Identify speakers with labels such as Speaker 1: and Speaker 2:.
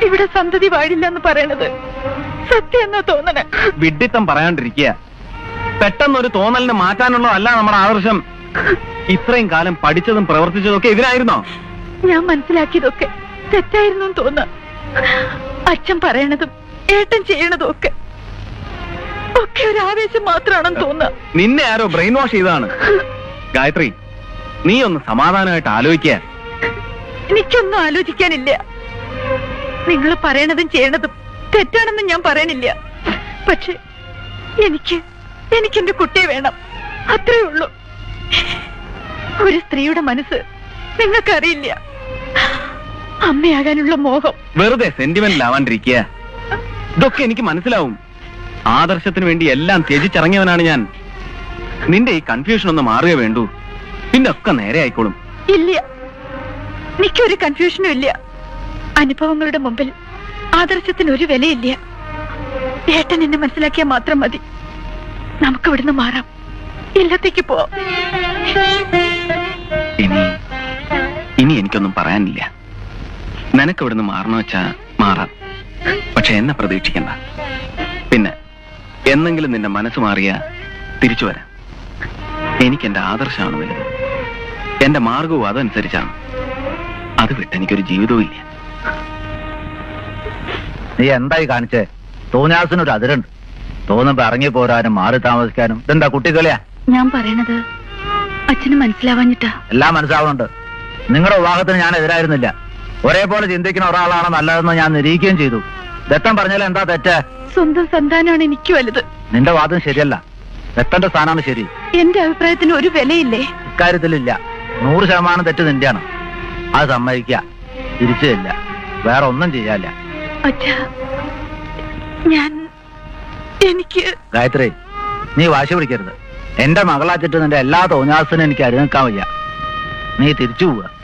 Speaker 1: ഇവിടെ സന്തതി വാഴില്ലെന്ന് പറയണത് സത്യം എന്നാ തോന്നണേ
Speaker 2: വിഡ്ഢിത്തം പറയാണ്ടിരിക്കുക പെട്ടെന്നൊരു തോന്നലിന് മാറ്റാനുള്ളതല്ല നമ്മുടെ ആദർശം ഇത്രയും കാലം പഠിച്ചതും പ്രവർത്തിച്ചതും ഒക്കെ ഇതിനായിരുന്നോ
Speaker 1: ഞാൻ മനസ്സിലാക്കിയതൊക്കെ തെറ്റായിരുന്നു എന്ന് തോന്നുക അച്ഛൻ പറയണതും ഏട്ടൻ ചെയ്യണതും ഒക്കെ ഒക്കെ ഒരു ആവേശം മാത്രമാണെന്ന് തോന്നുക
Speaker 2: നിന്നെ ആരോ ബ്രെയിൻ വാഷ് ചെയ്തതാണ് ഗായത്രി നീ ഒന്ന് സമാധാനമായിട്ട് ആലോചിക്കുക
Speaker 1: എനിക്കൊന്നും ആലോചിക്കാനില്ല നിങ്ങൾ പറയണതും ചെയ്യണതും തെറ്റാണെന്ന് ഞാൻ പറയണില്ല പക്ഷെ എനിക്ക് എനിക്ക് എന്റെ കുട്ടിയെ വേണം അത്രേ ഉള്ളൂ ഒരു സ്ത്രീയുടെ മനസ്സ് നിങ്ങൾക്കറിയില്ല അമ്മയാകാനുള്ള മോഹം
Speaker 2: വെറുതെ സെന്റിമെന്റിൽ ആവാണ്ടിരിക്കുക ഇതൊക്കെ എനിക്ക് മനസ്സിലാവും ആദർശത്തിന് വേണ്ടി എല്ലാം ത്യജിച്ചിറങ്ങിയവനാണ് ഞാൻ നിന്റെ ഈ കൺഫ്യൂഷൻ ഒന്ന് മാറുക വേണ്ടൂ പിന്നെ ഒക്കെ നേരെ ആയിക്കോളും
Speaker 1: ഇല്ല എനിക്കൊരു കൺഫ്യൂഷനും ഇല്ല അനുഭവങ്ങളുടെ മുമ്പിൽ ആദർശത്തിന് ഒരു വിലയില്ല ഏട്ടൻ എന്നെ മനസ്സിലാക്കിയാൽ മാത്രം മതി നമുക്ക് ഇവിടുന്ന് മാറാം ഇല്ലത്തേക്ക് പോവാം
Speaker 2: ഇനി ഇനി എനിക്കൊന്നും പറയാനില്ല നിനക്ക് ഇവിടുന്ന് മാറണമെന്ന് വെച്ചാ മാറാം പക്ഷെ എന്നെ പ്രതീക്ഷിക്കണ്ട പിന്നെ എന്നെങ്കിലും നിന്റെ മനസ്സ് മാറിയ തിരിച്ചു വരാം എനിക്ക് എന്റെ ആദർശമാണ് വലുത് എന്റെ മാർഗവും അതനുസരിച്ചാണ് അത് വിട്ട് എനിക്കൊരു ജീവിതവും ഇല്ല
Speaker 3: നീ എന്തായി കാണിച്ചേ തോന്നിയാസിനൊരു അതിരുണ്ട് തോന്നുമ്പോ ഇറങ്ങി പോരാനും മാറി താമസിക്കാനും ഇതെന്താ കുട്ടികളിയാ
Speaker 1: ഞാൻ പറയണത് അച്ഛന് മനസ്സിലാവാഞ്ഞിട്ടാ
Speaker 3: എല്ലാം മനസ്സിലാവുന്നുണ്ട് നിങ്ങളുടെ വിവാഹത്തിന് ഞാൻ എതിരായിരുന്നില്ല ഒരേപോലെ ചിന്തിക്കുന്ന ഒരാളാണ് നല്ലതെന്ന് ഞാൻ നിരീക്കുകയും ചെയ്തു ദത്തൻ പറഞ്ഞാൽ എന്താ തെറ്റ്
Speaker 1: സ്വന്തം സന്താനമാണ് എനിക്ക് വലുത്
Speaker 3: നിന്റെ വാദം ശരിയല്ല ദത്തന്റെ സ്ഥാനമാണ് ശരി
Speaker 1: എന്റെ അഭിപ്രായത്തിന് ഒരു വിലയില്ലേ
Speaker 3: ഇക്കാര്യത്തിലില്ല നൂറ് ശതമാനം തെറ്റ് നിന്റെയാണ് അത് സമ്മതിക്കുക തിരിച്ചില്ല വേറെ ഒന്നും ചെയ്യാല്ല
Speaker 1: അച്ഛാ ഞാൻ എനിക്ക്
Speaker 3: ഗായത്രി നീ വാശി പിടിക്കരുത് എന്റെ മകളാച്ചിട്ട് നിന്റെ എല്ലാ തോന്നിയാസനും എനിക്ക് അരുനിക്കാൻ വയ്യ നീ തിരിച്ചു പോവുക